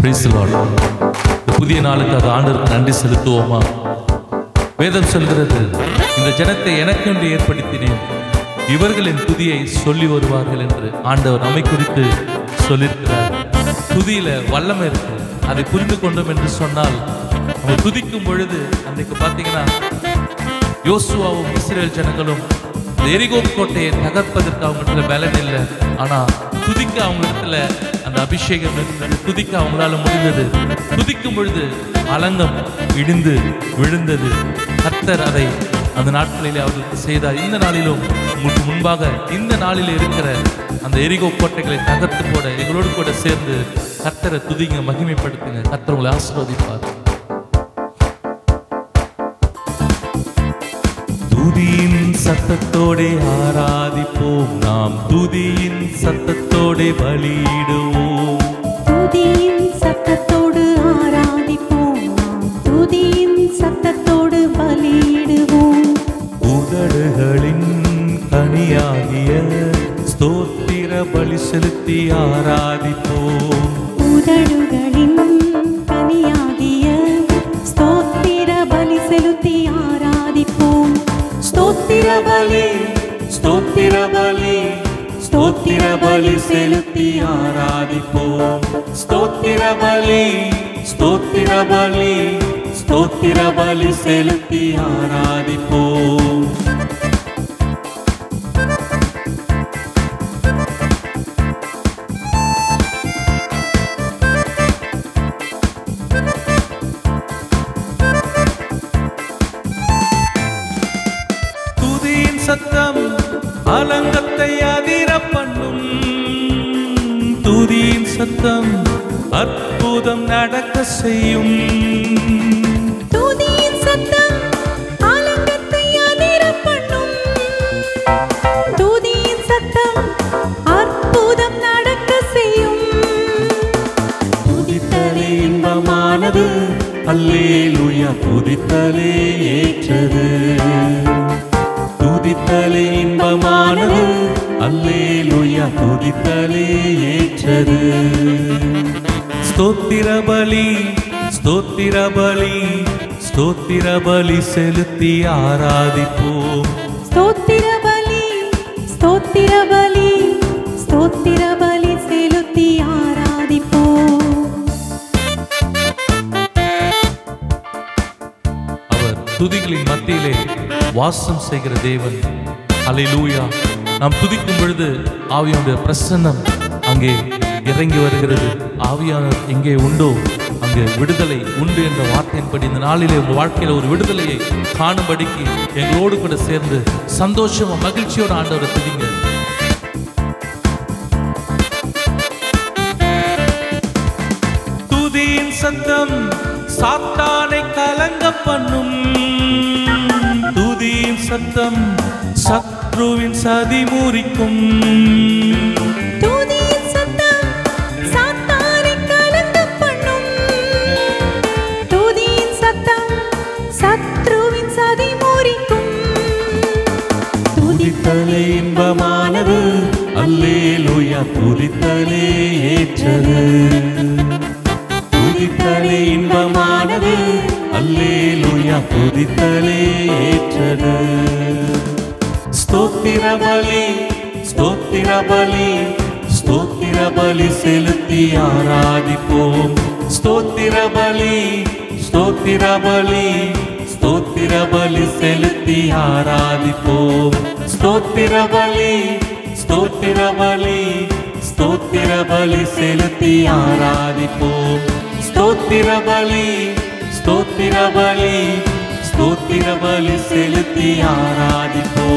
Praise the Lord. இந்த புதிய நாளுக்கு அது ஆண்டவருக்கு நன்றி செலுத்துவோமா வேதம் சொல்கிறது இந்த ஜனத்தை எனக்கென்று ஏற்படுத்தினேன் இவர்கள் என் துதியை சொல்லி வருவார்கள் என்று ஆண்டவர் நம்மை குறித்து சொல்லியிருக்கிறார் துதியில வல்லமை இருக்கு அதை புரிந்து கொண்டோம் என்று சொன்னால் நம்ம துதிக்கும் பொழுது அன்றைக்கு பார்த்தீங்கன்னா யோசுவாவும் இஸ்ரேல் ஜனங்களும் இந்த எரிகோ கோட்டையை தகர்ப்பதற்கு அவங்கள்ட்ட பலன் இல்லை ஆனா துதிக்க அவங்களிடத்துல அந்த அபிஷேகம் இருந்தது துதிக்க அவங்களால முடிந்தது துதிக்கும் பொழுது அலங்கம் இடிந்து விழுந்தது கர்த்தர் அதை அந்த நாட்களிலே அவர்களுக்கு செய்தார் இந்த நாளிலும் உங்களுக்கு முன்பாக இந்த நாளில் இருக்கிற அந்த எரிகோ கோட்டைகளை தகர்த்து போட எங்களோடு கூட சேர்ந்து கர்த்தரை துதிங்க மகிமைப்படுத்துங்க கர்த்தர் உங்களை ஆசீர்வதிப்பார் துதியின் சத்தத்தோடே ஆராதிப்போம் நாம் துதியின் சத்தத்தோடே பலியிடுவோம் துதியின் சத்தத்தோடு ஆராதிப்போம் நாம் துதியின் சத்தத்தோடு பலியிடுவோம் உதடுகளின் கனியாகிய ஸ்தோத்திர பலி செலுத்தி ஆராதிப்போம் உதடுகளின் கனியாகிய ஸ்தோத்திர பலி செலுத்தி ஆராதிப்போம் ஸ்தோத்திர பலி ஸ்தோத்திர பலி ஸ்தோத்திர பலி செலுத்தி ஆராதிப்போம் ஸ்தோத்திர பலி ஸ்தோத்திர பலி ஸ்தோத்திர பலி செலுத்தி ஆராதிப்போம் துதியின் சத்தம் அலங்கத்தை அதிர பண்ணும் துதியின் சத்தம் அற்புதம் நடக்க செய்யும் துதியின் சத்தம் ஆலங்கத்தை அதிர பண்ணும் துதியின் சத்தம் அற்புதம் நடக்க செய்யும் துதித்தலே இன்பமானது அல்லேலூயா துதித்தலே ஏற்றது துதித்தலே இன்பமானது அல்லேலூயா துதித்தலே ஏற்றது ஸ்தோத்திர பலி ஸ்தோத்திர பலி ஸ்தோத்திர பலி செலுத்தி ஆராதிப்போம் ஸ்தோத்திர பலி ஸ்தோத்திர பலி ஸ்தோத்திர பலி செலுத்தி ஆராதிப்போம் அவர் துதிகளின் மத்தியிலே வாசம் செய்கிற தேவன் அல்லேலூயா நாம் துதிக்கும் பொழுது ஆவியானுடைய பிரசன்னம் அங்கே இறங்கி வருகிறது ஆவியானவர் எங்கே உண்டோ அங்கே விடுதலை உண்டு என்ற வார்த்தையின்படி இந்த நாளிலே உங்கள் வாழ்க்கையில ஒரு விடுதலையை காணும்படிக்கு எங்களோடு கூட சேர்ந்து சந்தோஷமா மகிழ்ச்சியோட ஆண்டவரை துதிங்க துதியின் சத்தம் சாத்தானை கலங்க பண்ணும் துதியின் சத்தம் சத்ருவின் சதி முறிக்கும் துதியின் சத்தம் சாத்தானை கலங்க பண்ணும் துதியின் சத்தம் சத்ருவின் சதி முறிக்கும் துதித்தலே இன்பமானது அல்லேலூயா துதித்தலே ஏற்றது துதித்தலே இன்பமானது அல்லேலூயா துதித்தலே ஏற்றது ஸ்தோத்திர பலி ஸ்தோத்திர பலி ஸ்தோத்திர பலி செலுத்தி ஆராதிப்போம் ஸ்தோத்திர பலி ஸ்தோத்திர பலி ஸ்தோத்திர பலி செலுத்தி ஆராதிப்போம் ஸ்தோத்திர பலி ஸ்தோத்திர பலி ஸ்தோத்திர பலி செலுத்தி ஆராதிப்போம் ஸ்தோத்திர பலி ஸ்தோத்திர பலி ஸ்தோத்திர பலி செலுத்தி ஆராதிப்போம்